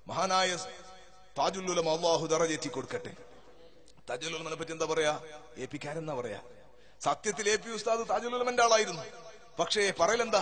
മഹാനായ താജുല്ലുലം അള്ളാഹു ദറജേറ്റി കൊടുക്കട്ടെ താജുല്ലുലമനെ പറ്റി എന്താ പറയാ എ പി കാരെന്നാ പറയാ സത്യത്തിൽ എ പി ഉസ്താദ് താജുല്ലുലമന്റെ ആളായിരുന്നു പക്ഷേ പറയലെന്താ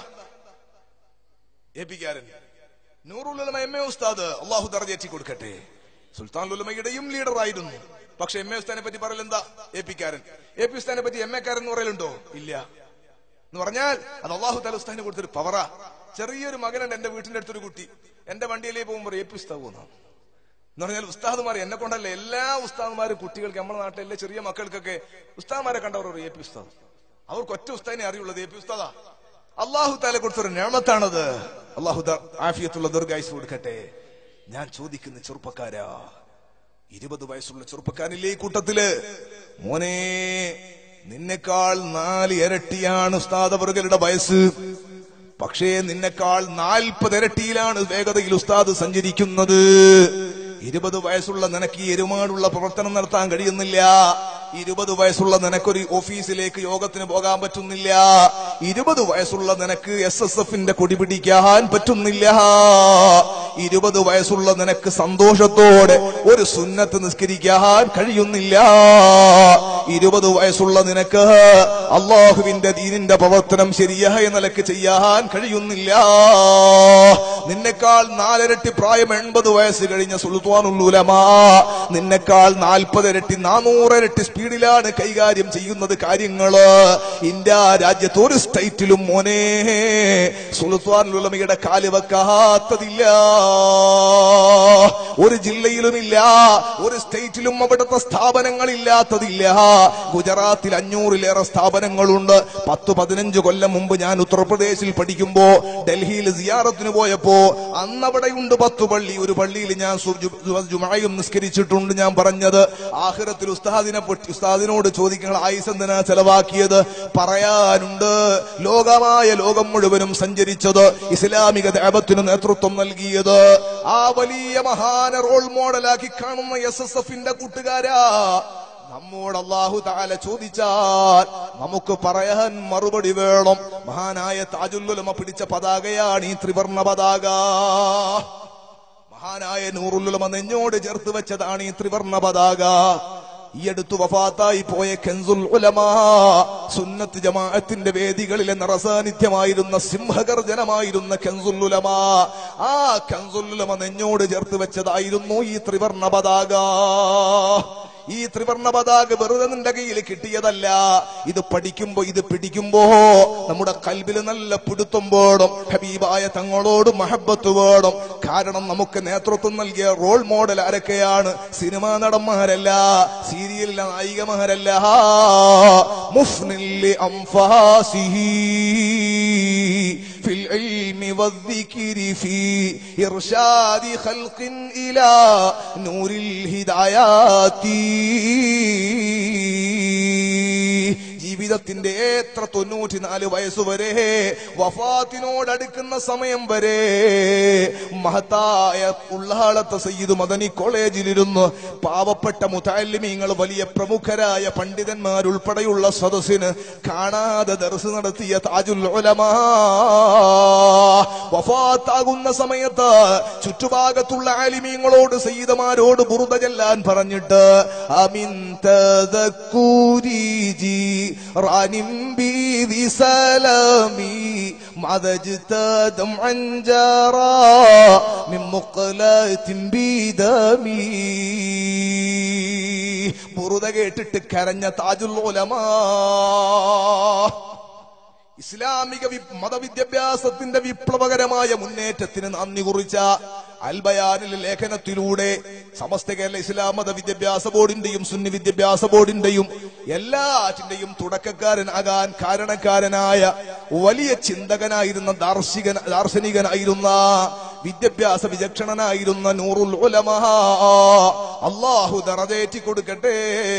എ പി കാരൻ നൂറുലുലമ എം എ ഉസ്താദ് അള്ളാഹു ദറജേറ്റി കൊടുക്കട്ടെ സുൽത്താൻ ഉലമയുടെയും ലീഡർ ആയിരുന്നു പക്ഷെ എം എ ഉസ്താനെ പറ്റി പറയലെന്താ എ പി കാരൻ എ പി ഉസ്താനെ പറ്റി എം എ കാരൻ എന്ന് പറയലുണ്ടോ ഇല്ല എന്ന് പറഞ്ഞാൽ അത് അള്ളാഹു താല ഉസ്താദിന് കൊടുത്തൊരു പവറാ ചെറിയൊരു മകനുണ്ട് എന്റെ വീട്ടിന്റെ അടുത്തൊരു കുട്ടി എന്റെ വണ്ടിയിലേക്ക് പോകുമ്പോൾ എ പി ഉസ്താദ് പോകുന്ന എന്ന് പറഞ്ഞാൽ ഉസ്താദുമാർ എന്നെ കൊണ്ടല്ല എല്ലാ ഉസ്താദുമാരും കുട്ടികൾക്ക് നമ്മുടെ നാട്ടിലെ ചെറിയ മക്കൾക്കൊക്കെ ഉസ്താദുമാരെ കണ്ടവർ ഒരു എ പി ഉസ്താദ് അവർക്ക് ഒറ്റ ഉസ്താദിനെ അറിയുള്ളത് എ പി ഉസ്താദാ അള്ളാഹു താലെ കൊടുത്തൊരു നേമത്താണത് അള്ളാഹു ആഫിയത്തുള്ള ദീർഘായുസ് കൊടുക്കട്ടെ ഞാൻ ചോദിക്കുന്ന ചെറുപ്പക്കാരാ ഇരുപത് വയസ്സുള്ള ചെറുപ്പക്കാരില്ലേ ഈ കൂട്ടത്തില് മോനെ നിന്നെക്കാൾ നാല് ഇരട്ടിയാണ് ഉസ്താദവറുകളുടെ വയസ്സ് പക്ഷേ നിന്നെക്കാൾ നാൽപ്പത് ഇരട്ടിയിലാണ് വേഗതയിൽ ഉസ്താദ് സഞ്ചരിക്കുന്നത് ഇരുപത് വയസ്സുള്ള നിനക്ക് ഈ എരുമാടുള്ള പ്രവർത്തനം നടത്താൻ കഴിയുന്നില്ല ഇരുപത് വയസ്സുള്ള നിനക്കൊരു ഓഫീസിലേക്ക് യോഗത്തിന് പോകാൻ പറ്റുന്നില്ല ഇരുപത് വയസ്സുള്ള നിനക്ക് എസ് എസ് എഫിന്റെ കൊടി പിടിക്കാൻ പറ്റുന്നില്ല ഇരുപത് വയസ്സുള്ള നിനക്ക് സന്തോഷത്തോടെ ഒരു സുന്നത്ത് നിസ്കരിക്കാൻ കഴിയുന്നില്ല ഇരുപത് വയസ്സുള്ള നിനക്ക് അള്ളാഹുവിന്റെ ദീനിന്റെ പ്രവർത്തനം ശരിയായ നിലക്ക് ചെയ്യാൻ കഴിയുന്നില്ല നിന്നെക്കാൾ നാലിരട്ടി പ്രായം എൺപത് വയസ്സ് കഴിഞ്ഞ സുൽത്താനുല്ലൂലമാ നിന്നെക്കാൾ നാൽപ്പത് ഇരട്ടി നാനൂറ് ഇരട്ടി സ്പീഡിലാണ് കൈകാര്യം ചെയ്യുന്നത് കാര്യങ്ങള് ഇന്ത്യ രാജ്യത്ത് ഒരു സ്റ്റേറ്റിലും മോനെ സുൽത്താനുലമയുടെ കാല് വെക്കാത്തതില്ല ഒരു ജില്ലയിലുമില്ല ഒരു സ്റ്റേറ്റിലും അവിടുത്തെ സ്ഥാപനങ്ങളില്ലാത്തതില്ല ഗുജറാത്തിൽ അഞ്ഞൂറിലേറെ സ്ഥാപനങ്ങളുണ്ട് പത്ത് പതിനഞ്ച് കൊല്ലം മുമ്പ് ഞാൻ ഉത്തർപ്രദേശിൽ പഠിക്കുമ്പോ ഡൽഹിയിൽ സിയാറത്തിന് പോയപ്പോ അന്നവിടെയുണ്ട് പത്ത് പള്ളി ഒരു പള്ളിയിൽ ഞാൻ സു- ജു- ജു- ജുമായും നിസ്കരിച്ചിട്ടുണ്ട് ഞാൻ പറഞ്ഞത് ആഹിറത്തിൽ ഉസ്താദിനെ പറ്റി ഉസ്താദിനോട് ചോദിക്കുന്ന ആയുസ് എന്തിനാ ചെലവാക്കിയത് പറയാനുണ്ട് ലോകമായ ലോകം മുഴുവനും സഞ്ചരിച്ചത് ഇസ്ലാമിക ദേവത്തിന് നേതൃത്വം നൽകിയത് ആ വലിയ മഹാന റോൾ മോഡലാക്കി കാണുന്ന എസ് എസ് എഫിന്റെ കൂട്ടുകാരാ നമ്മോട് അള്ളാഹു താല ചോദിച്ചാൽ നമുക്ക് പറയാൻ മറുപടി വേണം മഹാനായ താജുല്ലുലമ പിടിച്ച പതാകയാണ് ഈ ത്രിവർണ പതാക മഹാനായ നൂറുല്ലുലമ നെഞ്ഞോട് ചേർത്ത് വെച്ചതാണ് ഈ ത്രിവർണ പതാക ഈ അടുത്ത് വഫാത്തായി പോയ കെൻസുൽ ഉലമാ സുന്നത്ത് ജമാഅത്തിന്റെ വേദികളിലെ നിറസാന്നിധ്യമായിരുന്ന സിംഹഗർജനമായിരുന്ന കെൻസുൽ ഉലമാ ആ കെൻസുൽ ഉലമ നെഞ്ഞോട് ചേർത്ത് വെച്ചതായിരുന്നു ഈ ത്രിവർണ പതാക ഈ ത്രിവർണ പതാക വെറുതെ നിന്റെ കയ്യിൽ കിട്ടിയതല്ല ഇത് പഠിക്കുമ്പോ ഇത് പിടിക്കുമ്പോ നമ്മുടെ കൽബിൽ നല്ല പിടുത്തം വേണം ഹബീബായ തങ്ങളോട് മഹബത്ത് വേണം കാരണം നമുക്ക് നേതൃത്വം നൽകിയ റോൾ മോഡൽ ആരൊക്കെയാണ് സിനിമാ നടന്മാരല്ല സീരിയലിലെ നായികമാരല്ല മുഫ്നിൽ അംഫാസിഹി في العلم والذكر في إرشاد خلق إلى نور الهدايات ജീവിതത്തിന്റെ എത്ര തൊണ്ണൂറ്റിനാല് വയസ്സുവരെ വഫാത്തിനോടടുക്കുന്ന സമയം വരെ മഹത്തായ ഉള്ളാളത്തെ സയ്യിദ് മദനി കോളേജിലിരുന്ന് പാവപ്പെട്ട മുതാലിമീങ്ങൾ വലിയ പ്രമുഖരായ പണ്ഡിതന്മാരുൾപ്പെടെയുള്ള സദസ്സിന് കാണാതെ ദർസ് നടത്തിയ താജുൽ ഉലമാ വഫാത്താകുന്ന സമയത്ത് ചുറ്റുഭാഗത്തുള്ള ആലിമീങ്ങളോട് സയ്യിദമാരോട് ബുറുദ ചെല്ലാൻ പറഞ്ഞിട്ട് അമിൻ തദക്കൂരിജി റാനിം ബീദി സലാമി മദജ്തദം അഞ്ചാറാ മിൻ മുഖ്ലത്തിൻ ബീദമി ബുറുദ കേട്ടിട്ട് കരഞ്ഞ താജുൽ ഉലമാ ഇസ്ലാമിക വി- മതവിദ്യാഭ്യാസത്തിന്റെ വിപ്ലവകരമായ മുന്നേറ്റത്തിന് നന്ദി കുറിച്ച അൽബയാനിലെ ലേഖനത്തിലൂടെ സമസ്ത കേരള ഇസ്ലാം മത വിദ്യാഭ്യാസ ബോർഡിന്റെയും സുന്നി വിദ്യാഭ്യാസ ബോർഡിന്റെയും എല്ലാറ്റിന്റെയും തുടക്കക്കാരനാകാൻ കാരണക്കാരനായ വലിയ ചിന്തകനായിരുന്ന ദാർശികൻ ദാർശനികനായിരുന്ന വിദ്യാഭ്യാസ വിചക്ഷണനായിരുന്ന നൂറുൽ ഉലമാ അള്ളാഹു ദറജേറ്റി കൊടുക്കട്ടെ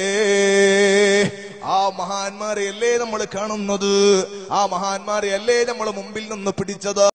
ആ മഹാന്മാരെ അല്ലേ നമ്മൾ കാണുന്നത് ആ മഹാന്മാരെ അല്ലേ നമ്മൾ മുമ്പിൽ നിന്ന് പിടിച്ചത്